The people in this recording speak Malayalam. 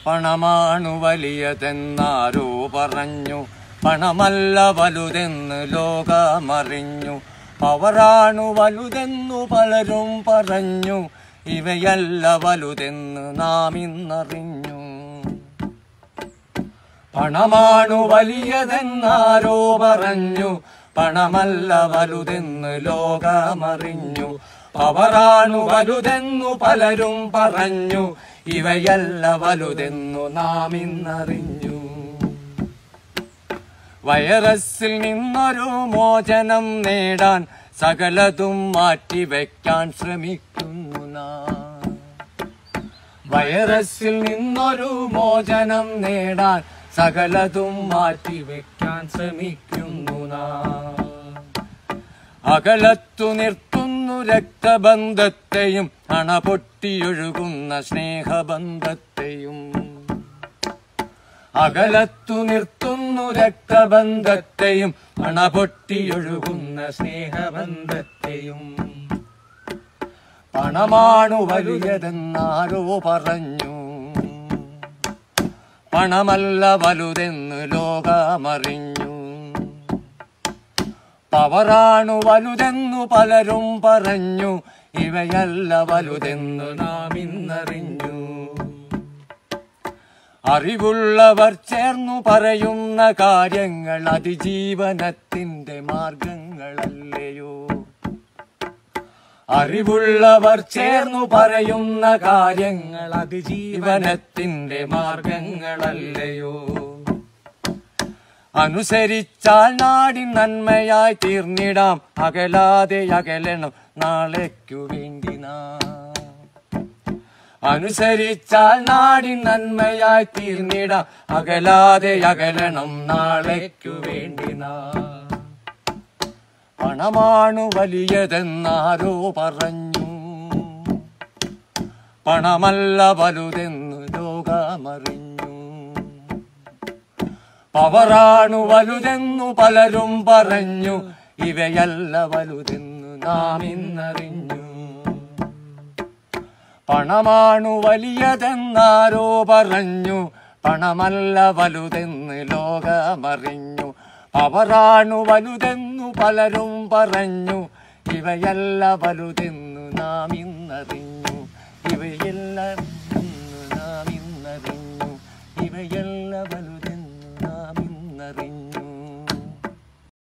പണമാണു വലിയതെന്നാരോ പറഞ്ഞു പണമല്ല വലുതെന്ന് ലോകമറിഞ്ഞു പവറാണു വലുതെന്നു പലരും പറഞ്ഞു ഇവയല്ല വലുതെന്ന് നാം ഇന്നറിഞ്ഞു പണമാണു വലിയതെന്നാരോ പറഞ്ഞു പണമല്ല വലുതെന്ന് ലോകമറിഞ്ഞു പവറാണു വലുതെന്നു പലരും പറഞ്ഞു ഇവയല്ല വലുതെന്നു നാം ഇന്നറിഞ്ഞു വൈറസിൽ നിന്നൊരു മോചനം നേടാൻ സകലതും മാറ്റിവെക്കാൻ ശ്രമിക്കുന്നു നാം വൈറസിൽ നിന്നൊരു മോചനം നേടാൻ സകലതും മാറ്റിവെക്കാൻ ശ്രമിക്കുന്നു നാം അകലത്തു നിർത്തുന്നു രക്തബന്ധത്തെയും അണപൊട്ടിയൊഴുകുന്ന സ്നേഹബന്ധത്തെയും അകലത്തു നിർത്തുന്നു രക്തബന്ധത്തെയും അണപൊട്ടിയൊഴുകുന്ന സ്നേഹബന്ധത്തെയും പണമാണു വലിയതെന്നാരോ പറഞ്ഞു പണമല്ല വലുതെന്ന് ലോകമറിഞ്ഞു പവറാണു വലുതെന്നു പലരും പറഞ്ഞു ഇവയല്ല വലുതെന്നു നാം ഇന്നറിഞ്ഞു അറിവുള്ളവർ ചേർന്നു പറയുന്ന കാര്യങ്ങൾ അതിജീവനത്തിന്റെ മാർഗങ്ങളല്ലയോ അറിവുള്ളവർ ചേർന്നു പറയുന്ന കാര്യങ്ങൾ അതിജീവനത്തിന്റെ മാർഗങ്ങളല്ലയോ അനുസരിച്ചാൽ നാടി നന്മയായി തീർന്നിടാം അകലാതെ അകലണം നാളേക്കു വേണ്ടി നാം അനുസരിച്ചാൽ നാടി നന്മയായി തീർന്നിടാം അകലാതെ അകലണം നാളേക്കു വേണ്ടി നാം പണമാണു വലിയതെന്നാരോ പറഞ്ഞു പണമല്ല വലുതെന്ന് ലോകമറിഞ്ഞു പവറാണു വലുതെന്നു പലരും പറഞ്ഞു ഇവയല്ല വലുതെന്നു നാം ഇന്നറിഞ്ഞു പണമാണു വലിയതെന്നാരോ പറഞ്ഞു പണമല്ല വലുതെന്ന് ലോകമറിഞ്ഞു പവറാണു വലുതെന്നു പലരും പറഞ്ഞു ഇവയല്ല വലുതെന്നു നാം ഇന്നറിഞ്ഞു ഇവയല്ല വലുതെന്നു നാം ഇന്നറിഞ്ഞു ഇവയല്ല വലുതെന്നു